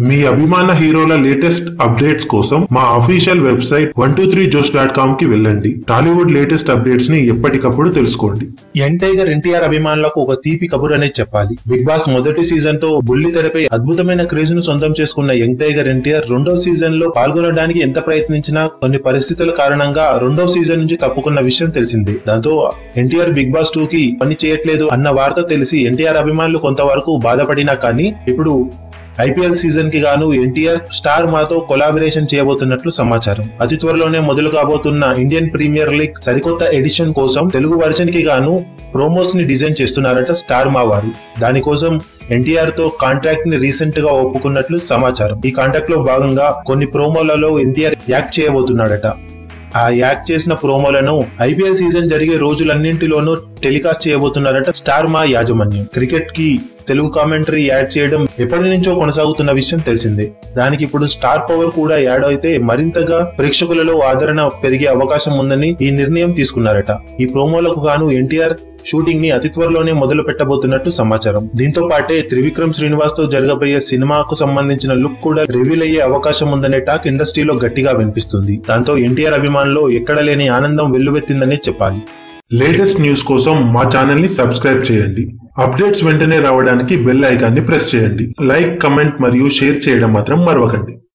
మీ అభిమాన హీరోల latest updates కోసం మా official website one two three Josh dot com కి వెళ్ళండి టాలీవుడ్ లేటెస్ట్ అప్డేట్స్ ని ఎప్పటికప్పుడు తెలుసుకోండి యంగ్ టైగర్ ఎన్టీఆర్ అభిమానులకు ఒక తీపి కబుర్ అనేది చెప్పాలి బిగ్ బాస్ మొదటి సీజన్ తో బుల్లి తెరపై అద్భుతమైన క్రేజ్ ను సొంతం చేసుకున్న యంగ్ టైగర్ ఎన్టీఆర్ రెండో సీజన్ లో పాల్గొనడానికి ఎంత ప్రయత్నించినా కొన్ని పరిస్థితుల కారణంగా రెండో సీజన్ నుంచి తప్పుకున్న విషయం తెలిసిందే దాంతో ఎన్టీఆర్ బిగ్ బాస్ టూ కి పని చేయట్లేదు అన్న వార్త తెలిసి ఎన్టీఆర్ అభిమానులు కొంతవరకు బాధపడినా కానీ ఇప్పుడు ఐపీఎల్ సీజన్ కి గాను ఎన్టీఆర్ స్టార్ మాతో కొలాబరేషన్ చేయబోతున్నట్లు సమాచారం అతి త్వరలోనే మొదలు కాబోతున్న ఇండియన్ ప్రీమియర్ లీగ్ సరికొత్త ఎడిషన్ కోసం తెలుగు వర్షన్ కి గాను ప్రోమోస్ ని డిజైన్ చేస్తున్నారట స్టార్ మా వారు దానికోసం ఎన్టీఆర్ తో కాంట్రాక్ట్ ని రీసెంట్ గా ఒప్పుకున్నట్లు సమాచారం ఈ కాంట్రాక్ట్ లో భాగంగా కొన్ని ప్రోమోలలో ఎన్టీఆర్ యాక్ట్ చేయబోతున్నాడట ఆ యాక్ట్ చేసిన ప్రోమోలను ఐపీఎల్ సీజన్ జరిగే రోజులన్నింటిలోనూ టెలికాస్ట్ చేయబోతున్నారట స్టార్ మా యాజమాన్యం క్రికెట్ కి తెలుగు కామెంటరీ యాడ్ చేయడం ఎప్పటి నుంచో కొనసాగుతున్న విషయం తెలిసిందే దానికి ఇప్పుడు స్టార్ పవర్ కూడా యాడ్ అయితే మరింతగా ప్రేక్షకులలో ఆదరణ పెరిగే అవకాశం ఉందని ఈ నిర్ణయం తీసుకున్నారట ఈ ప్రోమోలకు గాను ఎన్టీఆర్ షూటింగ్ ని అతి త్వరలోనే మొదలు పెట్టబోతున్నట్టు సమాచారం దీంతో పాటే త్రివిక్రమ్ శ్రీనివాస్ తో జరగబోయే సినిమాకు సంబంధించిన లుక్ కూడా రివీల్ అయ్యే అవకాశం ఉందనే టాక్ ఇండస్ట్రీలో గట్టిగా వినిపిస్తుంది దాంతో ఎన్టీఆర్ అభిమానులు ఎక్కడ లేని ఆనందం వెల్లువెత్తిందనే చెప్పాలి లేటెస్ట్ న్యూస్ కోసం మా ఛానల్ ని సబ్స్క్రైబ్ చేయండి అప్డేట్స్ వెంటనే రావడానికి బెల్ ఐకాన్ ని ప్రెస్ చేయండి లైక్ కమెంట్ మరియు షేర్ చేయడం మాత్రం మరవకండి